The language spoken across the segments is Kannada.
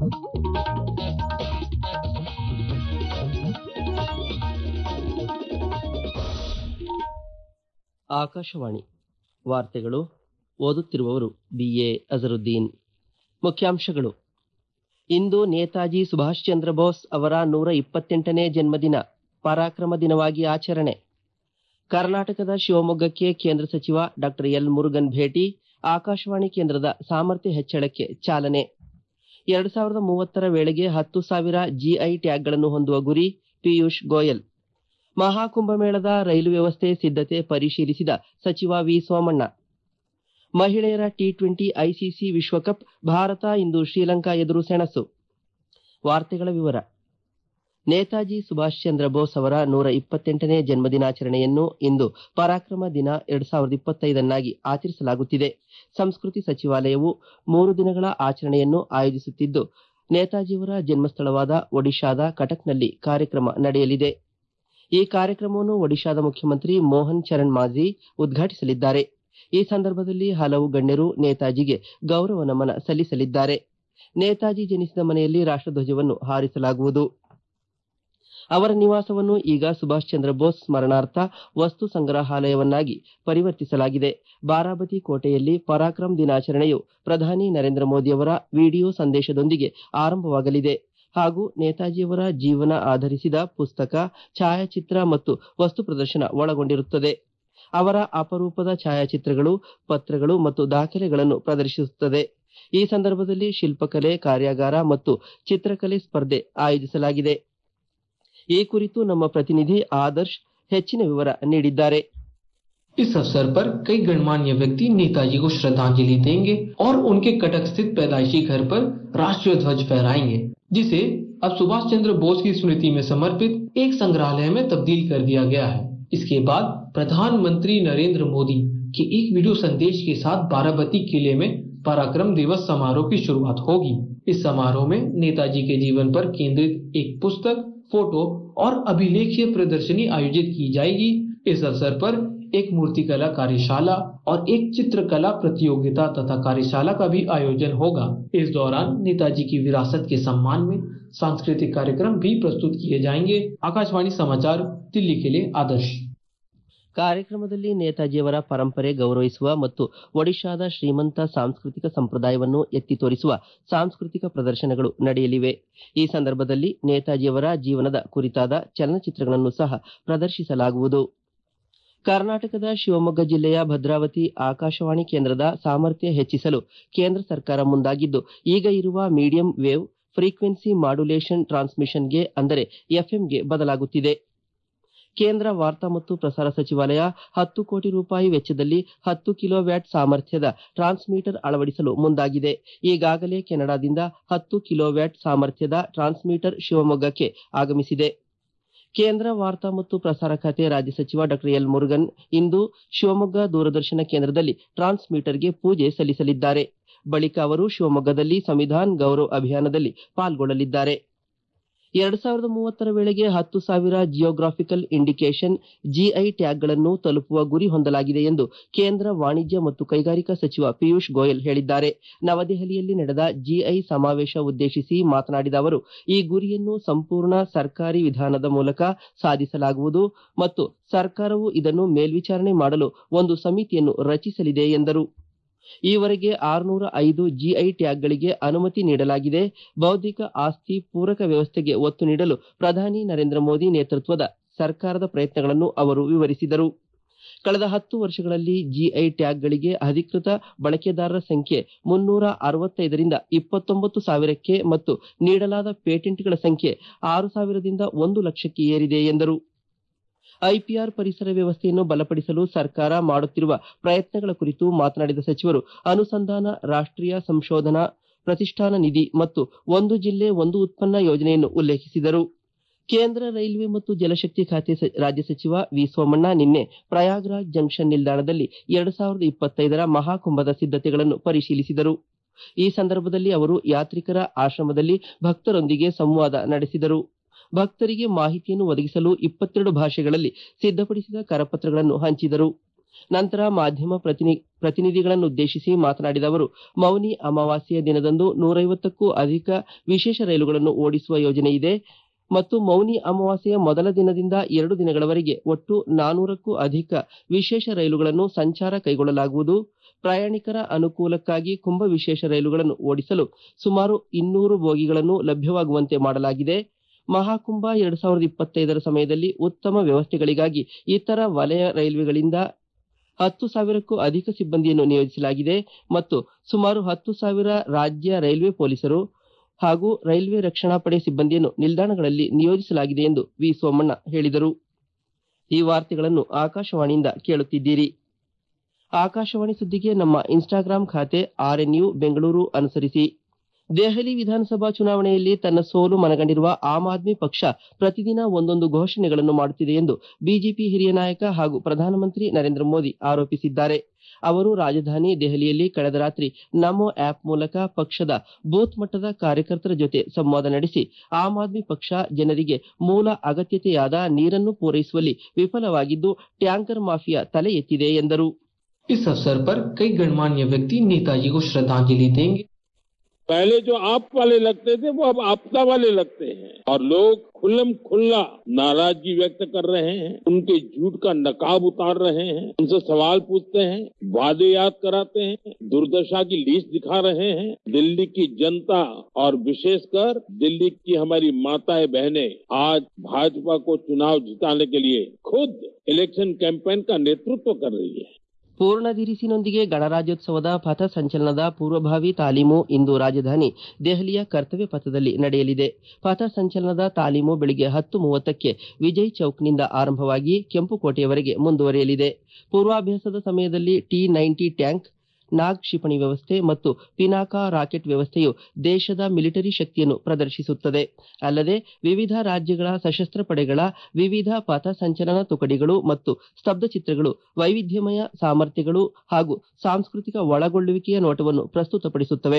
ಆಕಾಶವಾಣಿ ವಾರ್ತೆಗಳು ಓದುತ್ತಿರುವವರು ಬಿಎ ಅಜರುದ್ದೀನ್ ಮುಖ್ಯಾಂಶಗಳು ಇಂದು ನೇತಾಜಿ ಸುಭಾಷ್ ಚಂದ್ರ ಬೋಸ್ ಅವರ ನೂರ ಇಪ್ಪತ್ತೆಂಟನೇ ಜನ್ಮದಿನ ಪರಾಕ್ರಮ ದಿನವಾಗಿ ಆಚರಣೆ ಕರ್ನಾಟಕದ ಶಿವಮೊಗ್ಗಕ್ಕೆ ಕೇಂದ್ರ ಸಚಿವ ಡಾ ಎಲ್ ಮುರುಗನ್ ಭೇಟಿ ಆಕಾಶವಾಣಿ ಕೇಂದ್ರದ ಸಾಮರ್ಥ್ಯ ಹೆಚ್ಚಳಕ್ಕೆ ಚಾಲನೆ ಎರಡು ಸಾವಿರದ ಮೂವತ್ತರ ವೇಳೆಗೆ ಹತ್ತು ಸಾವಿರ ಜಿಐ ಟ್ಯಾಗ್ಗಳನ್ನು ಹೊಂದುವ ಗುರಿ ಪಿಯೂಷ್ ಗೋಯಲ್ ಮಹಾಕುಂಭಮೇಳದ ರೈಲು ವ್ಯವಸ್ಥೆ ಸಿದ್ಧತೆ ಪರಿಶೀಲಿಸಿದ ಸಚಿವ ವಿ ಸೋಮಣ್ಣ ಮಹಿಳೆಯರ ಟಿ ಟ್ವೆಂಟಿ ಐಸಿಸಿ ವಿಶ್ವಕಪ್ ಭಾರತ ಇಂದು ಶ್ರೀಲಂಕಾ ಎದುರು ಸೆಣಸು ವಾರ್ತೆಗಳ ವಿವರ ನೇತಾಜಿ ಸುಭಾಷ್ ಚಂದ್ರ ಬೋಸ್ ಅವರ ನೂರ ಇಪ್ಪತ್ತೆಂಟನೇ ಜನ್ಮದಿನಾಚರಣೆಯನ್ನು ಇಂದು ಪರಾಕ್ರಮ ದಿನ ಎರಡ್ ಸಾವಿರದ ಇಪ್ಪತ್ತೈದನ್ನಾಗಿ ಆಚರಿಸಲಾಗುತ್ತಿದೆ ಸಂಸ್ಕೃತಿ ಸಚಿವಾಲಯವು ಮೂರು ದಿನಗಳ ಆಚರಣೆಯನ್ನು ಆಯೋಜಿಸುತ್ತಿದ್ದು ನೇತಾಜಿಯವರ ಜನ್ಮಸ್ಥಳವಾದ ಒಡಿಶಾದ ಕಟಕ್ನಲ್ಲಿ ಕಾರ್ಯಕ್ರಮ ನಡೆಯಲಿದೆ ಈ ಕಾರ್ಯಕ್ರಮವನ್ನು ಒಡಿಶಾದ ಮುಖ್ಯಮಂತ್ರಿ ಮೋಹನ್ ಚರಣ್ ಮಾಝಿ ಉದ್ಘಾಟಿಸಲಿದ್ದಾರೆ ಈ ಸಂದರ್ಭದಲ್ಲಿ ಹಲವು ಗಣ್ಯರು ನೇತಾಜಿಗೆ ಗೌರವ ನಮನ ಸಲ್ಲಿಸಲಿದ್ದಾರೆ ನೇತಾಜಿ ಜನಿಸಿದ ಮನೆಯಲ್ಲಿ ರಾಷ್ಟ್ರಧ್ವಜವನ್ನು ಹಾರಿಸಲಾಗುವುದು ಅವರ ನಿವಾಸವನ್ನು ಈಗ ಸುಭಾಷ್ ಚಂದ್ರ ಬೋಸ್ ಸ್ಮರಣಾರ್ಥ ವಸ್ತು ಸಂಗ್ರಹಾಲಯವನ್ನಾಗಿ ಪರಿವರ್ತಿಸಲಾಗಿದೆ ಬಾರಾಬತಿ ಕೋಟೆಯಲ್ಲಿ ಪರಾಕ್ರಮ್ ದಿನಾಚರಣೆಯು ಪ್ರಧಾನಿ ನರೇಂದ್ರ ಮೋದಿಯವರ ವಿಡಿಯೋ ಸಂದೇಶದೊಂದಿಗೆ ಆರಂಭವಾಗಲಿದೆ ಹಾಗೂ ನೇತಾಜಿಯವರ ಜೀವನ ಆಧರಿಸಿದ ಪುಸ್ತಕ ಛಾಯಾಚಿತ್ರ ಮತ್ತು ವಸ್ತು ಪ್ರದರ್ಶನ ಒಳಗೊಂಡಿರುತ್ತದೆ ಅವರ ಅಪರೂಪದ ಛಾಯಾಚಿತ್ರಗಳು ಪತ್ರಗಳು ಮತ್ತು ದಾಖಲೆಗಳನ್ನು ಪ್ರದರ್ಶಿಸುತ್ತದೆ ಈ ಸಂದರ್ಭದಲ್ಲಿ ಶಿಲ್ಪಕಲೆ ಕಾರ್ಯಾಗಾರ ಮತ್ತು ಚಿತ್ರಕಲೆ ಸ್ಪರ್ಧೆ ಆಯೋಜಿಸಲಾಗಿದೆ ಈ ಕುರಿತು ನಮ್ಮ ಪ್ರತಿನಿಧಿ ಆದರ್ಶ್ ಹೆಚ್ಚಿನ ವಿವರ ನೀಡಿದ್ದಾರೆ इस अवसर पर कई गणमान्य व्यक्ति नेताजी को श्रद्धांजलि देंगे और उनके कटक स्थित पैदाइशी घर पर राष्ट्रीय ध्वज फहराएंगे जिसे अब सुभाष चंद्र बोस की स्मृति में समर्पित एक संग्रहालय में तब्दील कर दिया गया है इसके बाद प्रधानमंत्री नरेंद्र मोदी के एक वीडियो संदेश के साथ बाराबती किले में पराक्रम दिवस समारोह की शुरुआत होगी इस समारोह में नेताजी के जीवन पर केंद्रित एक पुस्तक फोटो और अभिलेखीय प्रदर्शनी आयोजित की जाएगी इस अवसर पर एक मूर्तिकला कार्यशाला और एक चित्रकला प्रतियोगिता तथा कार्यशाला का भी आयोजन होगा इस दौरान नेताजी की विरासत के सम्मान में सांस्कृतिक कार्यक्रम भी प्रस्तुत किए जाएंगे आकाशवाणी समाचार दिल्ली के लिए आदर्श ಕಾರ್ಯಕ್ರಮದಲ್ಲಿ ನೇತಾಜಿಯವರ ಪರಂಪರೆ ಗೌರವಿಸುವ ಮತ್ತು ಒಡಿಶಾದ ಶ್ರೀಮಂತ ಸಾಂಸ್ಕೃತಿಕ ಸಂಪ್ರದಾಯವನ್ನು ಎತ್ತಿ ತೋರಿಸುವ ಸಾಂಸ್ಕೃತಿಕ ಪ್ರದರ್ಶನಗಳು ನಡೆಯಲಿವೆ ಈ ಸಂದರ್ಭದಲ್ಲಿ ನೇತಾಜಿಯವರ ಜೀವನದ ಕುರಿತಾದ ಚಲನಚಿತ್ರಗಳನ್ನು ಸಹ ಪ್ರದರ್ಶಿಸಲಾಗುವುದು ಕರ್ನಾಟಕದ ಶಿವಮೊಗ್ಗ ಜಿಲ್ಲೆಯ ಭದ್ರಾವತಿ ಆಕಾಶವಾಣಿ ಕೇಂದ್ರದ ಸಾಮರ್ಥ್ಯ ಹೆಚ್ಚಿಸಲು ಕೇಂದ್ರ ಸರ್ಕಾರ ಮುಂದಾಗಿದ್ದು ಈಗ ಇರುವ ಮೀಡಿಯಂ ವೇವ್ ಫ್ರೀಕ್ವೆನ್ಸಿ ಮಾಡ್ಯುಲೇಷನ್ ಟ್ರಾನ್ಸ್ಮಿಷನ್ಗೆ ಅಂದರೆ ಎಫ್ಎಂಗೆ ಬದಲಾಗುತ್ತಿದೆ ಕೇಂದ್ರ ವಾರ್ತಾ ಮತ್ತು ಪ್ರಸಾರ ಸಚಿವಾಲಯ ಹತ್ತು ಕೋಟಿ ರೂಪಾಯಿ ವೆಚ್ಚದಲ್ಲಿ ಹತ್ತು ಕಿಲೋ ವ್ಯಾಟ್ ಸಾಮರ್ಥ್ಯದ ಟ್ರಾನ್ಸ್ಮೀಟರ್ ಅಳವಡಿಸಲು ಮುಂದಾಗಿದೆ ಈಗಾಗಲೇ ಕೆನಡಾದಿಂದ ಹತ್ತು ಕಿಲೋ ವ್ಯಾಟ್ ಸಾಮರ್ಥ್ಯದ ಟ್ರಾನ್ಸ್ಮೀಟರ್ ಶಿವಮೊಗ್ಗಕ್ಕೆ ಆಗಮಿಸಿದೆ ಕೇಂದ್ರ ವಾರ್ತಾ ಮತ್ತು ಪ್ರಸಾರ ಖಾತೆ ರಾಜ್ಯ ಸಚಿವ ಡಾ ಎಲ್ ಮುರುಗನ್ ಇಂದು ಶಿವಮೊಗ್ಗ ದೂರದರ್ಶನ ಕೇಂದ್ರದಲ್ಲಿ ಟ್ರಾನ್ಸ್ಮೀಟರ್ಗೆ ಪೂಜೆ ಸಲ್ಲಿಸಲಿದ್ದಾರೆ ಬಳಿಕ ಅವರು ಶಿವಮೊಗ್ಗದಲ್ಲಿ ಸಂವಿಧಾನ್ ಗೌರವ್ ಅಭಿಯಾನದಲ್ಲಿ ಪಾಲ್ಗೊಳ್ಳಲಿದ್ದಾರೆ ಎರಡು ಸಾವಿರದ ಮೂವತ್ತರ ವೇಳೆಗೆ ಹತ್ತು ಸಾವಿರ ಜಿಯೋಗ್ರಾಫಿಕಲ್ ಇಂಡಿಕೇಶನ್ ಜಿಐ ಟ್ಯಾಗ್ಗಳನ್ನು ತಲುಪುವ ಗುರಿ ಹೊಂದಲಾಗಿದೆ ಎಂದು ಕೇಂದ್ರ ವಾಣಿಜ್ಯ ಮತ್ತು ಕೈಗಾರಿಕಾ ಸಚಿವ ಪಿಯೂಷ್ ಗೋಯಲ್ ಹೇಳಿದ್ದಾರೆ ನವದೆಹಲಿಯಲ್ಲಿ ನಡೆದ ಜಿಐ ಸಮಾವೇಶ ಉದ್ದೇಶಿಸಿ ಮಾತನಾಡಿದ ಅವರು ಈ ಗುರಿಯನ್ನು ಸಂಪೂರ್ಣ ಸರ್ಕಾರಿ ವಿಧಾನದ ಮೂಲಕ ಸಾಧಿಸಲಾಗುವುದು ಮತ್ತು ಸರ್ಕಾರವು ಇದನ್ನು ಮೇಲ್ವಿಚಾರಣೆ ಮಾಡಲು ಒಂದು ಸಮಿತಿಯನ್ನು ರಚಿಸಲಿದೆ ಎಂದರು ಈವರೆಗೆ ಆರುನೂರ ಐದು ಜಿಐ ಟ್ಯಾಗ್ಗಳಿಗೆ ಅನುಮತಿ ನೀಡಲಾಗಿದೆ ಬೌದ್ಧಿಕ ಆಸ್ತಿ ಪೂರಕ ವ್ಯವಸ್ಥೆಗೆ ಒತ್ತು ನೀಡಲು ಪ್ರಧಾನಿ ನರೇಂದ್ರ ಮೋದಿ ನೇತೃತ್ವದ ಸರ್ಕಾರದ ಪ್ರಯತ್ನಗಳನ್ನು ಅವರು ವಿವರಿಸಿದರು ಕಳೆದ ಹತ್ತು ವರ್ಷಗಳಲ್ಲಿ ಜಿಐ ಟ್ಯಾಗ್ಗಳಿಗೆ ಅಧಿಕೃತ ಬಳಕೆದಾರರ ಸಂಖ್ಯೆ ಮುನ್ನೂರ ಅರವತ್ತೈದರಿಂದ ಇಪ್ಪತ್ತೊಂಬತ್ತು ಸಾವಿರಕ್ಕೆ ಮತ್ತು ನೀಡಲಾದ ಪೇಟೆಂಟ್ಗಳ ಸಂಖ್ಯೆ ಆರು ಸಾವಿರದಿಂದ ಒಂದು ಲಕ್ಷಕ್ಕೆ ಏರಿದೆ ಎಂದರು ಐಪಿಆರ್ ಪರಿಸರ ವ್ಯವಸ್ಥೆಯನ್ನು ಬಲಪಡಿಸಲು ಸರ್ಕಾರ ಮಾಡುತ್ತಿರುವ ಪ್ರಯತ್ನಗಳ ಕುರಿತು ಮಾತನಾಡಿದ ಸಚಿವರು ಅನುಸಂಧಾನ ರಾಷ್ಟ್ರೀಯ ಸಂಶೋಧನಾ ಪ್ರತಿಷ್ಠಾನ ನಿಧಿ ಮತ್ತು ಒಂದು ಜಿಲ್ಲೆ ಒಂದು ಉತ್ಪನ್ನ ಯೋಜನೆಯನ್ನು ಉಲ್ಲೇಖಿಸಿದರು ಕೇಂದ್ರ ರೈಲ್ವೆ ಮತ್ತು ಜಲಶಕ್ತಿ ಖಾತೆ ರಾಜ್ಯ ಸಚಿವ ವಿ ಸೋಮಣ್ಣ ನಿನ್ನೆ ಪ್ರಯಾಗ್ರಾಜ್ ಜಂಕ್ಷನ್ ನಿಲ್ದಾಣದಲ್ಲಿ ಎರಡು ಸಾವಿರದ ಇಪ್ಪತ್ತೈದರ ಮಹಾಕುಂಭದ ಸಿದ್ಧತೆಗಳನ್ನು ಪರಿಶೀಲಿಸಿದರು ಈ ಸಂದರ್ಭದಲ್ಲಿ ಅವರು ಯಾತ್ರಿಕರ ಆಶ್ರಮದಲ್ಲಿ ಭಕ್ತರೊಂದಿಗೆ ಸಂವಾದ ನಡೆಸಿದರು ಭಕ್ತರಿಗೆ ಮಾಹಿತಿಯನ್ನು ಒದಗಿಸಲು ಇಪ್ಪತ್ತೆರಡು ಭಾಷೆಗಳಲ್ಲಿ ಸಿದ್ಧಪಡಿಸಿದ ಕರಪತ್ರಗಳನ್ನು ಹಂಚಿದರು ನಂತರ ಮಾಧ್ಯಮ ಪ್ರತಿನಿ- ಪ್ರತಿನಿಧಿಗಳನ್ನುದ್ದೇಶಿಸಿ ಮಾತನಾಡಿದ ಅವರು ಮೌನಿ ಅಮಾವಾಸ್ಯೆಯ ದಿನದಂದು ನೂರೈವತ್ತಕ್ಕೂ ಅಧಿಕ ವಿಶೇಷ ರೈಲುಗಳನ್ನು ಓಡಿಸುವ ಯೋಜನೆ ಇದೆ ಮತ್ತು ಮೌನಿ ಅಮಾವಾಸ್ಯೆಯ ಮೊದಲ ದಿನದಿಂದ ಎರಡು ದಿನಗಳವರೆಗೆ ಒಟ್ಟು ನಾನೂರಕ್ಕೂ ಅಧಿಕ ವಿಶೇಷ ರೈಲುಗಳನ್ನು ಸಂಚಾರ ಕೈಗೊಳ್ಳಲಾಗುವುದು ಪ್ರಯಾಣಿಕರ ಅನುಕೂಲಕ್ಕಾಗಿ ಕುಂಭ ವಿಶೇಷ ರೈಲುಗಳನ್ನು ಓಡಿಸಲು ಸುಮಾರು ಇನ್ನೂರು ಬೋಗಿಗಳನ್ನು ಲಭ್ಯವಾಗುವಂತೆ ಮಾಡಲಾಗಿದೆ ಮಹಾಕುಂಭ ಎರಡು ಸಾವಿರದ ಇಪ್ಪತ್ತೈದರ ಸಮಯದಲ್ಲಿ ಉತ್ತಮ ವ್ಯವಸ್ಥೆಗಳಿಗಾಗಿ ಇತರ ವಲಯ ರೈಲ್ವೆಗಳಿಂದ ಹತ್ತು ಸಾವಿರಕ್ಕೂ ಅಧಿಕ ಸಿಬ್ಬಂದಿಯನ್ನು ನಿಯೋಜಿಸಲಾಗಿದೆ ಮತ್ತು ಸುಮಾರು ಹತ್ತು ಸಾವಿರ ರಾಜ್ಯ ರೈಲ್ವೆ ಪೊಲೀಸರು ಹಾಗೂ ರೈಲ್ವೆ ರಕ್ಷಣಾ ಪಡೆ ಸಿಬ್ಬಂದಿಯನ್ನು ನಿಲ್ದಾಣಗಳಲ್ಲಿ ನಿಯೋಜಿಸಲಾಗಿದೆ ಎಂದು ವಿ ಸೋಮಣ್ಣ ಹೇಳಿದರು ಈ ವಾರ್ತೆಗಳನ್ನು ಆಕಾಶವಾಣಿಯಿಂದ ಕೇಳುತ್ತಿದ್ದೀರಿ ಆಕಾಶವಾಣಿ ಸುದ್ದಿಗೆ ನಮ್ಮ ಇನ್ಸ್ಟಾಗ್ರಾಂ ಖಾತೆ ಆರ್ಎನ್ಯು ಬೆಂಗಳೂರು ಅನುಸರಿಸಿ ದೆಹಲಿ ವಿಧಾನಸಭಾ ಚುನಾವಣೆಯಲ್ಲಿ ತನ್ನ ಸೋಲು ಮನಗಂಡಿರುವ ಆಮ್ ಆದ್ಮಿ ಪಕ್ಷ ಪ್ರತಿದಿನ ಒಂದೊಂದು ಘೋಷಣೆಗಳನ್ನು ಮಾಡುತ್ತಿದೆ ಎಂದು ಬಿಜೆಪಿ ಹಿರಿಯ ನಾಯಕ ಹಾಗೂ ಪ್ರಧಾನಮಂತ್ರಿ ನರೇಂದ್ರ ಮೋದಿ ಆರೋಪಿಸಿದ್ದಾರೆ ಅವರು ರಾಜಧಾನಿ ದೆಹಲಿಯಲ್ಲಿ ಕಳೆದ ರಾತ್ರಿ ನಮೋ ಆಪ್ ಮೂಲಕ ಪಕ್ಷದ ಬೂತ್ ಮಟ್ಟದ ಕಾರ್ಯಕರ್ತರ ಜೊತೆ ಸಂವಾದ ನಡೆಸಿ ಆಮ್ ಆದ್ಮಿ ಪಕ್ಷ ಜನರಿಗೆ ಮೂಲ ಅಗತ್ಯತೆಯಾದ ನೀರನ್ನು ಪೂರೈಸುವಲ್ಲಿ ವಿಫಲವಾಗಿದ್ದು ಟ್ಯಾಂಕರ್ ಮಾಫಿಯಾ ತಲೆ ಎತ್ತಿದೆ ಎಂದರು इस अवसर पर कई गणमान्य व्यक्ति नेताजी को श्रद्धांजलि देंगे पहले जो आप वाले लगते थे वो अब आपदा वाले लगते हैं और लोग खुल्लम खुल्ला नाराजगी व्यक्त कर रहे हैं उनके झूठ का नकाब उतार रहे हैं उनसे सवाल पूछते हैं वादे याद कराते हैं दुर्दशा की लिस्ट दिखा रहे हैं दिल्ली की जनता और विशेषकर दिल्ली की हमारी माताएं बहनें आज भाजपा को चुनाव जिताने के लिए खुद इलेक्शन कैंपेन का नेतृत्व कर रही है ಪೂರ್ಣ ದಿರಿಸಿನೊಂದಿಗೆ ಗಣರಾಜ್ಯೋತ್ಸವದ ಪಥ ಸಂಚಲನದ ಪೂರ್ವಭಾವಿ ತಾಲೀಮು ಇಂದು ರಾಜಧಾನಿ ದೆಹಲಿಯ ಕರ್ತವ್ಯ ಪಥದಲ್ಲಿ ನಡೆಯಲಿದೆ ಪಥ ಸಂಚಲನದ ತಾಲೀಮು ಬೆಳಿಗ್ಗೆ ಹತ್ತು ಮೂವತ್ತಕ್ಕೆ ವಿಜಯ್ ಚೌಕ್ನಿಂದ ಆರಂಭವಾಗಿ ಕೆಂಪುಕೋಟೆಯವರೆಗೆ ಮುಂದುವರಿಯಲಿದೆ ಪೂರ್ವಾಭ್ಯಾಸದ ಸಮಯದಲ್ಲಿ ಟಿ ನೈಂಟಿ ಟ್ಯಾಂಕ್ ನಾಗ್ ಕ್ಷಿಪಣಿ ವ್ಯವಸ್ಥೆ ಮತ್ತು ಪಿನಾಕಾ ರಾಕೆಟ್ ವ್ಯವಸ್ಥೆಯು ದೇಶದ ಮಿಲಿಟರಿ ಶಕ್ತಿಯನ್ನು ಪ್ರದರ್ಶಿಸುತ್ತದೆ ಅಲ್ಲದೆ ವಿವಿಧ ರಾಜ್ಯಗಳ ಸಶಸ್ತ್ರ ಪಡೆಗಳ ವಿವಿಧ ಪಥ ಸಂಚಲನ ತುಕಡಿಗಳು ಮತ್ತು ಸ್ತಬ್ಧಚಿತ್ರಗಳು ವೈವಿಧ್ಯಮಯ ಸಾಮರ್ಥ್ಯಗಳು ಹಾಗೂ ಸಾಂಸ್ಕೃತಿಕ ಒಳಗೊಳ್ಳುವಿಕೆಯ ನೋಟವನ್ನು ಪ್ರಸ್ತುತಪಡಿಸುತ್ತವೆ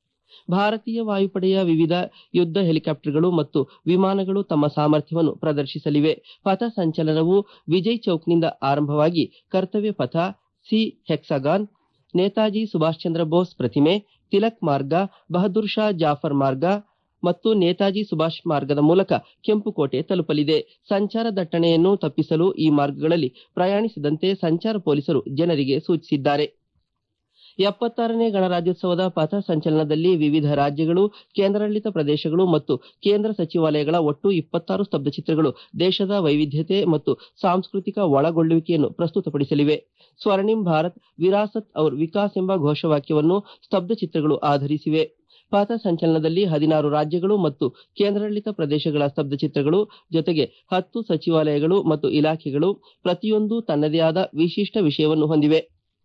ಭಾರತೀಯ ವಾಯುಪಡೆಯ ವಿವಿಧ ಯುದ್ಧ ಹೆಲಿಕಾಪ್ಟರ್ಗಳು ಮತ್ತು ವಿಮಾನಗಳು ತಮ್ಮ ಸಾಮರ್ಥ್ಯವನ್ನು ಪ್ರದರ್ಶಿಸಲಿವೆ ಪಥ ಸಂಚಲನವು ವಿಜಯ್ ಚೌಕ್ನಿಂದ ಆರಂಭವಾಗಿ ಕರ್ತವ್ಯ ಪಥ ಸಿ ಹೆಕ್ಸಾಗಾನ್ ನೇತಾಜಿ ಸುಭಾಷ್ ಚಂದ್ರ ಬೋಸ್ ಪ್ರತಿಮೆ ತಿಲಕ್ ಮಾರ್ಗ ಬಹದ್ದೂರ್ ಶಾ ಜಾಫರ್ ಮಾರ್ಗ ಮತ್ತು ನೇತಾಜಿ ಸುಭಾಷ್ ಮಾರ್ಗದ ಮೂಲಕ ಕೆಂಪುಕೋಟೆ ತಲುಪಲಿದೆ ಸಂಚಾರ ದಟ್ಟಣೆಯನ್ನು ತಪ್ಪಿಸಲು ಈ ಮಾರ್ಗಗಳಲ್ಲಿ ಪ್ರಯಾಣಿಸದಂತೆ ಸಂಚಾರ ಪೊಲೀಸರು ಜನರಿಗೆ ಸೂಚಿಸಿದ್ದಾರೆ ಎಪ್ಪತ್ತಾರನೇ ಗಣರಾಜ್ಯೋತ್ಸವದ ಪಥ ಸಂಚಲನದಲ್ಲಿ ವಿವಿಧ ರಾಜ್ಯಗಳು ಕೇಂದ್ರಾಡಳಿತ ಪ್ರದೇಶಗಳು ಮತ್ತು ಕೇಂದ್ರ ಸಚಿವಾಲಯಗಳ ಒಟ್ಟು ಇಪ್ಪತ್ತಾರು ಸ್ತಬ್ಧಚಿತ್ರಗಳು ದೇಶದ ವೈವಿಧ್ಯತೆ ಮತ್ತು ಸಾಂಸ್ಕೃತಿಕ ಒಳಗೊಳ್ಳುವಿಕೆಯನ್ನು ಪ್ರಸ್ತುತಪಡಿಸಲಿವೆ ಸ್ವರ್ಣಿಂ ಭಾರತ್ ವಿರಾಸತ್ ಔರ್ ವಿಕಾಸ್ ಎಂಬ ಘೋಷವಾಕ್ಯವನ್ನು ಸ್ತಬ್ಧಚಿತ್ರಗಳು ಆಧರಿಸಿವೆ ಪಥ ಸಂಚಲನದಲ್ಲಿ ಹದಿನಾರು ರಾಜ್ಯಗಳು ಮತ್ತು ಕೇಂದ್ರಾಡಳಿತ ಪ್ರದೇಶಗಳ ಸ್ತಬ್ಧಚಿತ್ರಗಳು ಜೊತೆಗೆ ಹತ್ತು ಸಚಿವಾಲಯಗಳು ಮತ್ತು ಇಲಾಖೆಗಳು ಪ್ರತಿಯೊಂದು ತನ್ನದೇ ಆದ ವಿಶಿಷ್ಟ ವಿಷಯವನ್ನು ಹೊಂದಿವೆ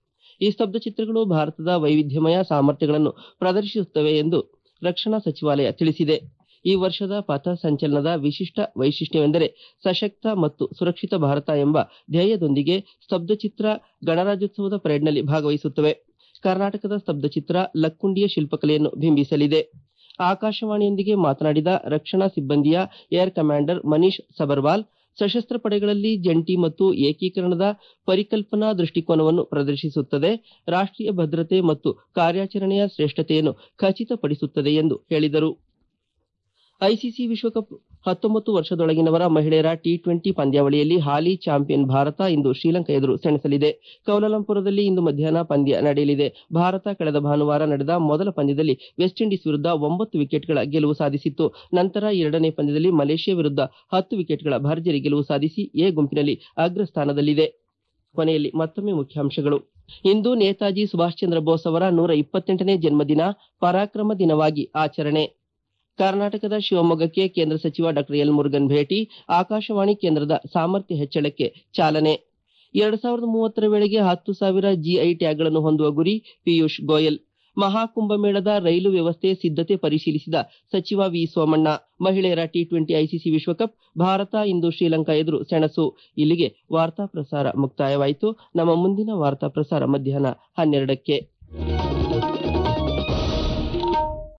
ಈ ಸ್ತಬ್ಧಚಿತ್ರಗಳು ಭಾರತದ ವೈವಿಧ್ಯಮಯ ಸಾಮರ್ಥ್ಯಗಳನ್ನು ಪ್ರದರ್ಶಿಸುತ್ತವೆ ಎಂದು ರಕ್ಷಣಾ ಸಚಿವಾಲಯ ತಿಳಿಸಿದೆ ಈ ವರ್ಷದ ಪಥ ಸಂಚಲನದ ವಿಶಿಷ್ಟ ವೈಶಿಷ್ಟ್ಯವೆಂದರೆ ಸಶಕ್ತ ಮತ್ತು ಸುರಕ್ಷಿತ ಭಾರತ ಎಂಬ ಧ್ಯೇಯದೊಂದಿಗೆ ಸ್ತಬ್ಧಚಿತ್ರ ಗಣರಾಜ್ಯೋತ್ಸವದ ಪರೇಡ್ನಲ್ಲಿ ಭಾಗವಹಿಸುತ್ತವೆ ಕರ್ನಾಟಕದ ಸ್ತಬ್ಧಚಿತ್ರ ಲಕ್ಕುಂಡಿಯ ಶಿಲ್ಪಕಲೆಯನ್ನು ಬಿಂಬಿಸಲಿದೆ ಆಕಾಶವಾಣಿಯೊಂದಿಗೆ ಮಾತನಾಡಿದ ರಕ್ಷಣಾ ಸಿಬ್ಬಂದಿಯ ಏರ್ ಕಮಾಂಡರ್ ಮನೀಶ್ ಸಬರ್ವಾಲ್ ಸಶಸ್ತ್ರ ಪಡೆಗಳಲ್ಲಿ ಜಂಟಿ ಮತ್ತು ಏಕೀಕರಣದ ಪರಿಕಲ್ಪನಾ ದೃಷ್ಟಿಕೋನವನ್ನು ಪ್ರದರ್ಶಿಸುತ್ತದೆ ರಾಷ್ಟ್ರೀಯ ಭದ್ರತೆ ಮತ್ತು ಕಾರ್ಯಾಚರಣೆಯ ಶ್ರೇಷ್ಠತೆಯನ್ನು ಖಚಿತಪಡಿಸುತ್ತದೆ ಎಂದು ಹೇಳಿದರು ಐಸಿಸಿ ವಿಶ್ವಕಪ್ ಹತ್ತೊಂಬತ್ತು ವರ್ಷದೊಳಗಿನವರ ಮಹಿಳೆಯರ ಟಿ ಟ್ವೆಂಟಿ ಪಂದ್ಯಾವಳಿಯಲ್ಲಿ ಹಾಲಿ ಚಾಂಪಿಯನ್ ಭಾರತ ಇಂದು ಶ್ರೀಲಂಕಾ ಎದುರು ಸೆಣಸಲಿದೆ ಕೌಲಾಲಂಪುರದಲ್ಲಿ ಇಂದು ಮಧ್ಯಾಹ್ನ ಪಂದ್ಯ ನಡೆಯಲಿದೆ ಭಾರತ ಕಳೆದ ಭಾನುವಾರ ನಡೆದ ಮೊದಲ ಪಂದ್ಯದಲ್ಲಿ ವೆಸ್ಟ್ ಇಂಡೀಸ್ ವಿರುದ್ಧ ಒಂಬತ್ತು ವಿಕೆಟ್ಗಳ ಗೆಲುವು ಸಾಧಿಸಿತ್ತು ನಂತರ ಎರಡನೇ ಪಂದ್ಯದಲ್ಲಿ ಮಲೇಷ್ಯಾ ವಿರುದ್ಧ ಹತ್ತು ವಿಕೆಟ್ಗಳ ಭರ್ಜರಿ ಗೆಲುವು ಸಾಧಿಸಿ ಎ ಗುಂಪಿನಲ್ಲಿ ಅಗ್ರಸ್ಥಾನದಲ್ಲಿದೆ ಕೊನೆಯಲ್ಲಿ ಮತ್ತೊಮ್ಮೆ ಮುಖ್ಯಾಂಶಗಳು ಇಂದು ನೇತಾಜಿ ಸುಭಾಷ್ ಚಂದ್ರ ಬೋಸ್ ಅವರ ನೂರ ಇಪ್ಪತ್ತೆಂಟನೇ ಜನ್ಮದಿನ ಪರಾಕ್ರಮ ದಿನವಾಗಿ ಆಚರಣೆ ಕರ್ನಾಟಕದ ಶಿವಮೊಗ್ಗಕ್ಕೆ ಕೇಂದ್ರ ಸಚಿವ ಡಾ ಎಲ್ ಮುರುಗನ್ ಭೇಟಿ ಆಕಾಶವಾಣಿ ಕೇಂದ್ರದ ಸಾಮರ್ಥ್ಯ ಹೆಚ್ಚಳಕ್ಕೆ ಚಾಲನೆ ಎರಡ್ ಸಾವಿರದ ಮೂವತ್ತರ ವೇಳೆಗೆ ಹತ್ತು ಸಾವಿರ ಜಿಐ ಟ್ಯಾಗ್ಗಳನ್ನು ಹೊಂದುವ ಗುರಿ ಪಿಯೂಷ್ ಗೋಯಲ್ ಮಹಾಕುಂಭಮೇಳದ ರೈಲು ವ್ಯವಸ್ಥೆ ಸಿದ್ಧತೆ ಪರಿಶೀಲಿಸಿದ ಸಚಿವ ವಿ ಸೋಮಣ್ಣ ಮಹಿಳೆಯರ ಟಿ ಟ್ವೆಂಟಿ ಐಸಿಸಿ ವಿಶ್ವಕಪ್ ಭಾರತ ಇಂದು ಶ್ರೀಲಂಕಾ ಎದುರು ಸೆಣಸು ಇಲ್ಲಿಗೆ ವಾರ್ತಾ ಪ್ರಸಾರ ಮುಕ್ತಾಯವಾಯಿತು ನಮ್ಮ ಮುಂದಿನ ವಾರ್ತಾ ಪ್ರಸಾರ ಮಧ್ಯಾಹ್ನ ಹನ್ನೆರಡಕ್ಕೆ